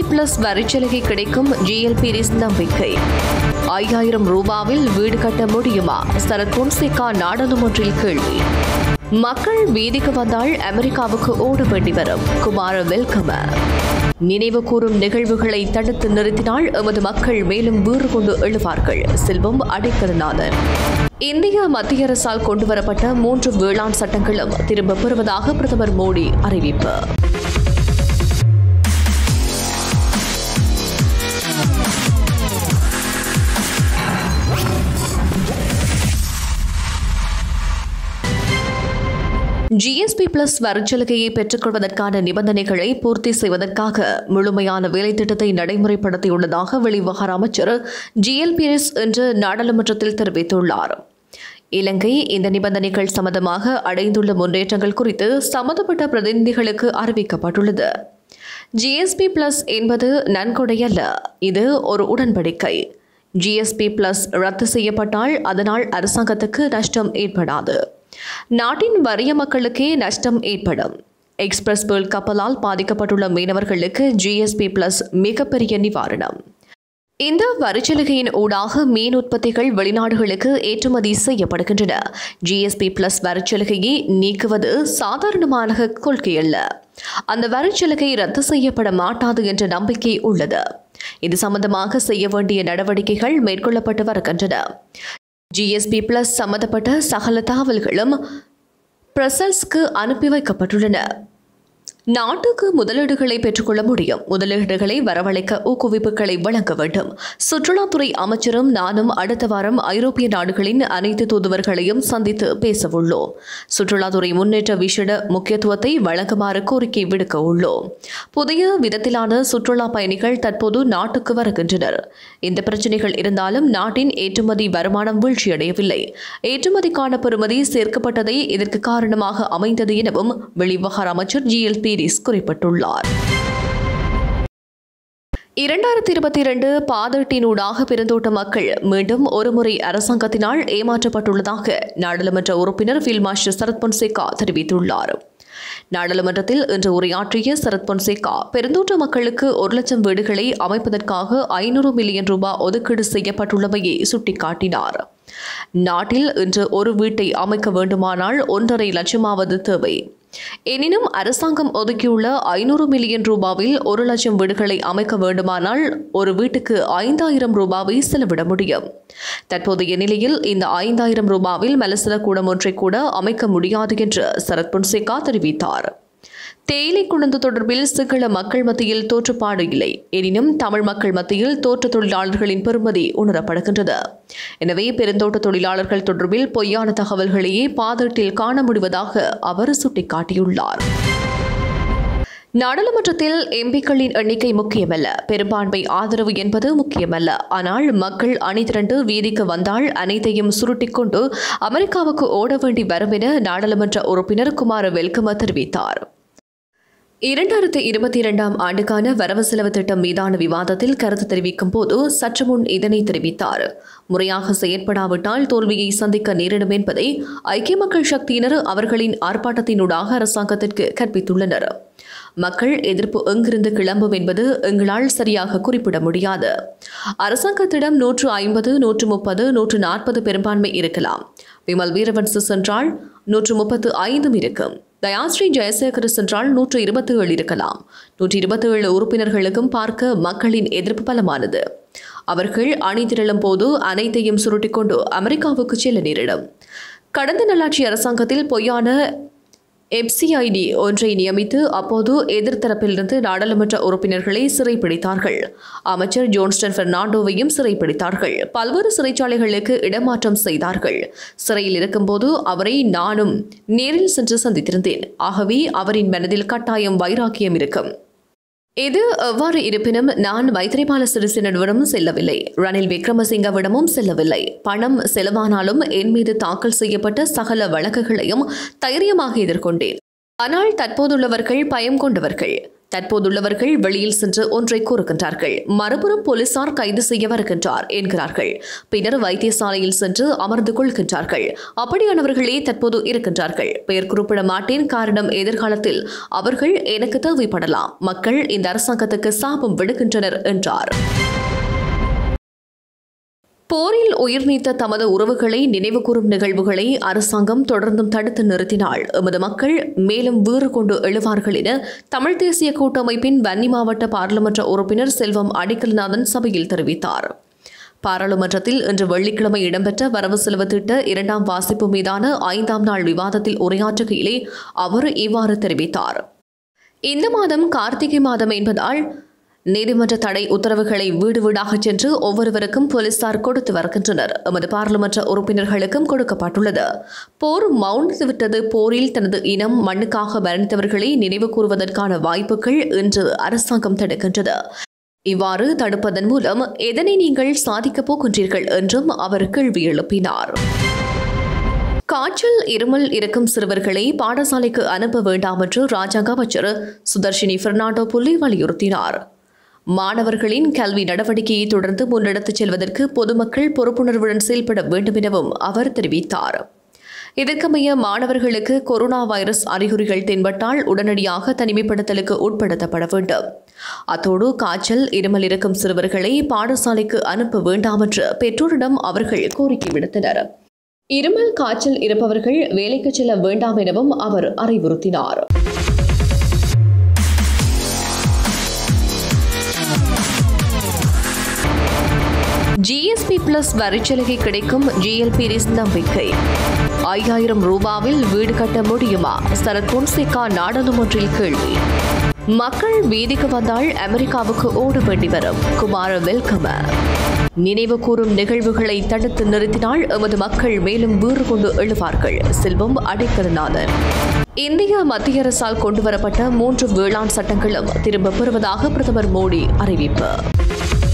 plus வரிச்சலுகை கிடைக்கும் GLP நம்பிக்கை ஐயாயிரம் ரூபாவில் வீடு கட்ட முடியுமா சரத் பொன்சேகா நாடாளுமன்றில் கேள்வி மக்கள் வீதிக்கு வந்தால் அமெரிக்காவுக்கு ஓட வேண்டி வரும் குமார வெல்கம நினைவு கூறும் நிகழ்வுகளை தடுத்து நிறுத்தினால் எமது மக்கள் மேலும் வீறு கொண்டு எழுவார்கள் செல்வம் அடைக்கலநாதன் இந்திய மத்திய அரசால் கொண்டுவரப்பட்ட மூன்று வேளாண் சட்டங்களும் திரும்பப் பெறுவதாக பிரதமர் மோடி அறிவிப்பு ஜிஎஸ்பி பிளஸ் வரிச்சலுகையை பெற்றுக்கொள்வதற்கான நிபந்தனைகளை பூர்த்தி செய்வதற்காக முழுமையான வேலைத்திட்டத்தை நடைமுறைப்படுத்தியுள்ளதாக வெளிவிவகார அமைச்சர் ஜிஎல்பிஎஸ் இன்று நாடாளுமன்றத்தில் தெரிவித்துள்ளார் இலங்கை இந்த நிபந்தனைகள் சம்பந்தமாக அடைந்துள்ள முன்னேற்றங்கள் குறித்து சம்பந்தப்பட்ட பிரதிநிதிகளுக்கு அறிவிக்கப்பட்டுள்ளது ஜிஎஸ்பி பிளஸ் என்பது நன்கொடையல்ல இது ஒரு உடன்படிக்கை ஜிஎஸ்பி பிளஸ் ரத்து செய்யப்பட்டால் அதனால் அரசாங்கத்துக்கு நஷ்டம் ஏற்படாது நாட்டின் வறிய மக்களுக்கே நஷ்டம் ஏற்படும் எக்ஸ்பிரஸ் பேர்ல் கப்பலால் பாதிக்கப்பட்டுள்ள மீனவர்களுக்கு ஜிஎஸ்பி பிளஸ் மிகப்பெரிய நிவாரணம் இந்த வரிச்சலுகையின் ஊடாக மீன் உற்பத்திகள் வெளிநாடுகளுக்கு ஏற்றுமதி செய்யப்படுகின்றன ஜிஎஸ்பி பிளஸ் வரிச்சலுகையை நீக்குவது சாதாரணமான கொள்கையல்ல அந்த வரிச்சலுகை ரத்து செய்யப்பட மாட்டாது என்ற நம்பிக்கை உள்ளது இது சம்பந்தமாக செய்ய வேண்டிய நடவடிக்கைகள் மேற்கொள்ளப்பட்டு வருகின்றன ஜிஎஸ்பி பிளஸ் சம்பந்தப்பட்ட சகல தகவல்களும் பிரசல்ஸ்க்கு அனுப்பி வைக்கப்பட்டுள்ளன நாட்டுக்கு முதலீடுகளை பெற்றுக்கொள்ள முடியும் முதலீடுகளை வரவழைக்க ஊக்குவிப்புகளை வழங்க வேண்டும் சுற்றுலாத்துறை அமைச்சரும் நானும் அடுத்த வாரம் ஐரோப்பிய நாடுகளின் அனைத்து தூதுவர்களையும் சந்தித்து பேசவுள்ளோம் சுற்றுலாத்துறை முன்னேற்ற விஷட முக்கியத்துவத்தை வழங்குமாறு கோரிக்கை விடுக்க உள்ளோம் புதிய விதத்திலான சுற்றுலா பயணிகள் தற்போது நாட்டுக்கு வருகின்றனர் இந்த பிரச்சனைகள் இருந்தாலும் நாட்டின் ஏற்றுமதி வருமானம் வீழ்ச்சியடையவில்லை ஏற்றுமதிக்கான பெறுமதி சேர்க்கப்பட்டதை இதற்கு காரணமாக அமைந்தது எனவும் வெளிவிவகார அமைச்சர் ஜி எல் பீரிஸ் குறிப்பிட்டுள்ளார் இரண்டாயிரத்தி இருபத்தி இரண்டு பாதட்டினூடாக பெருந்தோட்ட மக்கள் மீண்டும் ஒருமுறை அரசாங்கத்தினால் ஏமாற்றப்பட்டுள்ளதாக நாடாளுமன்ற உறுப்பினர் ஃபீல்ட் மாஸ்டர் சரத் பொன்சேகா தெரிவித்துள்ளார் நாடாளுமன்றத்தில் இன்று உரையாற்றிய சரத் பொன்சேகா பெருந்தோட்ட மக்களுக்கு ஒரு லட்சம் வீடுகளை அமைப்பதற்காக ஐநூறு மில்லியன் ரூபாய் ஒதுக்கீடு செய்யப்பட்டுள்ளமையை சுட்டிக்காட்டினார் நாட்டில் இன்று ஒரு வீட்டை அமைக்க வேண்டுமானால் ஒன்றரை லட்சமாவது தேவை எனினும் அரசாங்கம் ஒதுக்கியுள்ள ஐநூறு மில்லியன் ரூபாவில் ஒரு லட்சம் வீடுகளை அமைக்க வேண்டுமானால் ஒரு வீட்டுக்கு ஐந்தாயிரம் ரூபாவை செலவிட முடியும் தற்போதைய நிலையில் இந்த ஐந்தாயிரம் ரூபாவில் மலசல கூடம் ஒன்றை கூட அமைக்க முடியாது என்று சரத் பொன்சேகா தெரிவித்தார் தேயிலை குழந்து தொடர்பில் சிங்கள மக்கள் மத்தியில் தோற்றுப்பாடு இல்லை எனினும் தமிழ் மக்கள் மத்தியில் தோற்ற தொழிலாளர்களின் பெருமதி உணரப்படுகின்றது எனவே பெருந்தோட்ட தொழிலாளர்கள் தொடர்பில் பொய்யான தகவல்களையே பாதட்டில் காண முடிவதாக அவர் சுட்டிக்காட்டியுள்ளார் நாடாளுமன்றத்தில் எம்பிக்களின் எண்ணிக்கை முக்கியமல்ல பெரும்பான்மை ஆதரவு என்பது முக்கியமல்ல ஆனால் மக்கள் அணிதிரண்டு வீதிக்கு வந்தால் அனைத்தையும் சுருட்டிக்கொண்டு அமெரிக்காவுக்கு ஓட வேண்டி வரும் என நாடாளுமன்ற உறுப்பினர் குமார வெல்கம தெரிவித்தார் இரண்டாயிரத்தி இருபத்தி இரண்டாம் ஆண்டுக்கான வரவு செலவு திட்டம் மீதான விவாதத்தில் கருத்து தெரிவிக்கும் போது சற்று முன் இதனை தெரிவித்தார் முறையாக செயற்படாவிட்டால் தோல்வியை சந்திக்க நேரிடும் என்பதை ஐக்கிய மக்கள் சக்தியினர் அவர்களின் ஆர்ப்பாட்டத்தினூடாக அரசாங்கத்திற்கு கற்பித்துள்ளனர் மக்கள் எதிர்ப்பு எங்கிருந்து கிளம்பும் என்பது எங்களால் சரியாக குறிப்பிட முடியாது அரசாங்கத்திடம் நூற்று ஐம்பது நூற்று முப்பது நூற்று நாற்பது பெரும்பான்மை இருக்கலாம் விமல் வீரவன்ச சென்றால் நூற்று முப்பத்து ஐந்தும் இருக்கும் தயாஸ்ரீ ஜெயசேகர் சென்றால் நூற்று இருபத்தி ஏழு இருக்கலாம் நூற்றி இருபத்தி ஏழு உறுப்பினர்களுக்கும் பார்க்க மக்களின் எதிர்ப்பு பலமானது அவர்கள் அணி திரளும் போது அனைத்தையும் சுருட்டிக்கொண்டு அமெரிக்காவுக்கு செல்ல நேரிடும் கடந்த நல்லாட்சி அரசாங்கத்தில் பொய்யான எப்சிஐடி ஒன்றை நியமித்து அப்போது எதிர்த்தரப்பிலிருந்து நாடாளுமன்ற உறுப்பினர்களை சிறைப்பிடித்தார்கள் அமைச்சர் ஜோன்ஸ்டன் பெர்னாண்டோவையும் சிறைப்பிடித்தார்கள் பல்வேறு சிறைச்சாலைகளுக்கு இடமாற்றம் செய்தார்கள் சிறையில் இருக்கும்போது அவரை நானும் நேரில் சென்று சந்தித்திருந்தேன் ஆகவே அவரின் மனதில் கட்டாயம் வைராக்கியம் இருக்கும் இது எவ்வாறு இருப்பினும் நான் மைத்ரிபால சிறிசேனவிடம் செல்லவில்லை ரணில் விக்ரமசிங்கவிடமும் செல்லவில்லை பணம் செலவானாலும் என் மீது தாக்கல் செய்யப்பட்ட சகல வழக்குகளையும் தைரியமாக எதிர்கொண்டேன் ஆனால் தற்போதுள்ளவர்கள் பயம் கொண்டவர்கள் தற்போதுள்ளவர்கள் வெளியில் சென்று ஒன்றை கூறுகின்றார்கள் மறுபுறம் போலீசார் கைது செய்ய வருகின்றார் என்கிறார்கள் பின்னர் வைத்தியசாலையில் சென்று அமர்ந்து கொள்கின்றார்கள் அப்படியானவர்களே தற்போது இருக்கின்றார்கள் பெயர் குறிப்பிட மாட்டேன் காரணம் எதிர்காலத்தில் அவர்கள் எனக்கு தேவைப்படலாம் மக்கள் இந்த அரசாங்கத்துக்கு சாபம் விடுகின்றனர் என்றார் போரில் உயிர் நீத்த தமது உறவுகளை நினைவுகூரும் நிகழ்வுகளை அரசாங்கம் தொடர்ந்தும் தடுத்து நிறுத்தினால் எமது மக்கள் மேலும் வீறு கொண்டு எழுவார்கள் என தமிழ் தேசிய கூட்டமைப்பின் வன்னி மாவட்ட பாராளுமன்ற உறுப்பினர் செல்வம் அடிக்கல்நாதன் சபையில் தெரிவித்தார் பாராளுமன்றத்தில் இன்று வெள்ளிக்கிழமை இடம்பெற்ற வரவு செலவு திட்ட இரண்டாம் வாசிப்பு மீதான ஐந்தாம் நாள் விவாதத்தில் உரையாற்றுகையிலே அவர் இவ்வாறு தெரிவித்தார் இந்த மாதம் கார்த்திகை மாதம் என்பதால் நீதிமன்ற தடை உத்தரவுகளை வீடு வீடாக சென்று ஒவ்வொருவருக்கும் போலீசார் கொடுத்து வருகின்றனர் எமது பாராளுமன்ற உறுப்பினர்களுக்கும் கொடுக்கப்பட்டுள்ளது போர் மௌனித்து விட்டது போரில் தனது இனம் மண்ணுக்காக மரணித்தவர்களை நினைவு கூறுவதற்கான வாய்ப்புகள் இன்று அரசாங்கம் தடுக்கின்றது இவ்வாறு தடுப்பதன் மூலம் எதனை நீங்கள் சாதிக்கப் போகின்றீர்கள் என்றும் அவர் கேள்வி எழுப்பினார் காய்ச்சல் இருமல் இருக்கும் சிறுவர்களை பாடசாலைக்கு அனுப்ப வேண்டாம் என்று ராஜாங்க அமைச்சர் சுதர்ஷினி பெர்னாண்டோ புள்ளி வலியுறுத்தினார் மாணவர்களின் கல்வி நடவடிக்கையை தொடர்ந்து முன்னெடுத்துச் செல்வதற்கு பொதுமக்கள் பொறுப்புணர்வுடன் செயல்பட வேண்டும் எனவும் அவர் தெரிவித்தார் இதற்கமைய மாணவர்களுக்கு கொரோனா வைரஸ் அறிகுறிகள் தென்பட்டால் உடனடியாக தனிமைப்படுத்தலுக்கு உட்படுத்தப்பட வேண்டும் அத்தோடு காய்ச்சல் இருமல் இருக்கும் சிறுவர்களை பாடசாலைக்கு அனுப்ப வேண்டாம் என்று பெற்றோரிடம் அவர்கள் கோரிக்கை விடுத்தனர் இருமல் காய்ச்சல் இருப்பவர்கள் வேலைக்கு செல்ல வேண்டாம் எனவும் அவர் அறிவுறுத்தினார் ஜிஎஸ்பி பிளஸ் வரிச்சலுகை கிடைக்கும் ஜிஎல்பிரிஸ் நம்பிக்கை ஐயாயிரம் ரூபாவில் வீடு கட்ட முடியுமா சரத் பொன்சேகா நாடாளுமன்றில் கேள்வி மக்கள் வீதிக்கு வந்தால் அமெரிக்காவுக்கு ஓட வேண்டி வரும் குமார வெல்கம நினைவு கூறும் நிகழ்வுகளை தடுத்து நிறுத்தினால் எமது மக்கள் மேலும் வீறு கொண்டு எழுவார்கள் செல்வம் அடைக்கலநாதன் இந்திய மத்திய அரசால் கொண்டுவரப்பட்ட மூன்று வேளாண் சட்டங்களும் திரும்பப் பெறுவதாக பிரதமர் மோடி அறிவிப்பு